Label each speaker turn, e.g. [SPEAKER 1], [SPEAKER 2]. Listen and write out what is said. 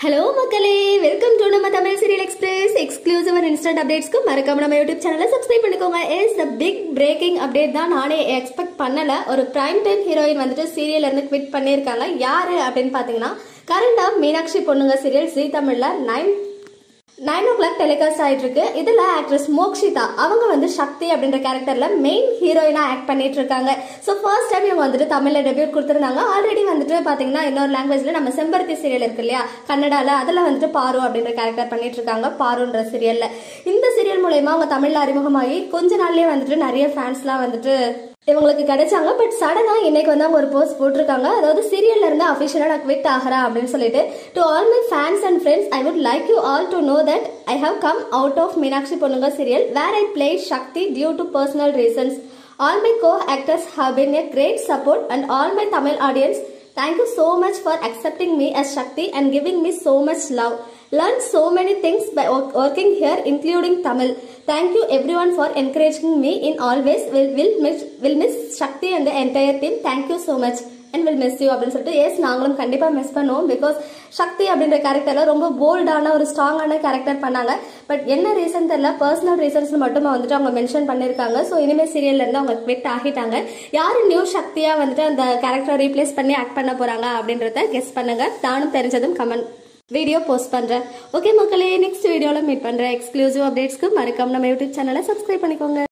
[SPEAKER 1] Hello மக்களே welcome to நம்ம Tamil serial express exclusive and instant அப்டேட்ஸ்க்கு மறக்காம நம்ம யூடியூப் சேனலை சப்ஸ்கிரைப் பண்ணிக்கோங்க is the big breaking update தான் நானே எக்ஸ்பெக்ட் பண்ணல ஒரு பிரைம் டைம் ஹீரோயின் வந்துட்டு சீரியல்ல இருந்து குவிட் பண்ணியிருக்காங்க யாரு அப்படின்னு பாத்தீங்கன்னா கரண்டா மீனாட்சி பொண்ணுங்க சீரியல் ஜீ தமிழ்ல nine nine o'clock telecast ஆயிட்டு இருக்கு இதுல ஆக்ட்ரஸ் மோக்ஷிதா அவங்க வந்து சக்தி அப்படின்ற கேரக்டர்ல மெயின் ஹீரோயினா ஆக்ட் பண்ணிட்டு இருக்காங்க ஸோ ஃபர்ஸ்ட் டைம் இவங்க வந்துட்டு தமிழ்ல டெபியூட் கொடுத்துருந்தாங்க ஆல்ரெடி வந்துட்டு பாத்தீங்கன்னா இன்னொரு லாங்குவேஜ்ல நம்ம செம்பருத்தி சீரியல் இருக்கு இல்லையா கன்னடால அதுல வந்துட்டு பாரு அப்படின்ற கேரக்டர் பண்ணிட்டு இருக்காங்க பாருன்ற சீரியல்ல இந்த சீரியல் மூலயமா அவங்க தமிழ்ல அறிமுகமாகி கொஞ்ச நாள்லயே வந்துட்டு நிறைய ஃபேன்ஸ்லாம் வந்துட்டு இவங்களுக்கு கிடைச்சாங்க பட் சடனா இன்னைக்கு வந்து அவங்க ஒரு போஸ்ட் போட்டிருக்காங்க அதாவது சீரியல்ல இருந்து அபிஷியலா நான் குவிட் ஆகிறேன் அப்படின்னு சொல்லிட்டு to all my fans and friends I would like you all to know that I have come out of Meenakshi பொண்ணுங்க serial where I play Sakthi due to personal reasons all my co actors have been a great support and all my Tamil audience Thank you so much for accepting me as Shakti and giving me so much love. Learned so many things by work- working here, including Tamil. Thank you everyone for encouraging me in always. Will will miss will miss Shakti and the entire team. Thank you so much. And will miss you அப்படின்னு சொல்லிட்டு S நாங்களும் கண்டிப்பாக miss பண்ணுவோம் because சக்தி அப்படின்ற கேரக்டரில் ரொம்ப போல்டான ஒரு ஸ்ட்ராங்கான கேரக்டர் பண்ணாங்க பட் என்ன ரீசன் தெரியல பர்சனல் ரீசன்ஸ் மட்டும் வந்துட்டு அவங்க மென்ஷன் பண்ணியிருக்காங்க ஸோ இனிமேல் சீரியல்ல இருந்து அவங்க குவிட் ஆகிட்டாங்க யார் நியூ சக்தியாக வந்துட்டு அந்த கேரக்டரை ரீப்ளேஸ் பண்ணி ஆக்ட் பண்ண போறாங்க அப்படின்றத கெஸ் பண்ணுங்க நானும் தெரிஞ்சதும் கமெண்ட் வீடியோ போஸ்ட் பண்றேன் ஓகே மக்களே நெக்ஸ்ட் வீடியோவில் மீட் பண்றேன் எக்ஸ்க்ளூசிவ் அப்டேட்ஸ்க்கு மறக்காம நம்ம யூடியூப் சேனலை சப்ஸ்கிரைப் பண்ணிக்கோங்க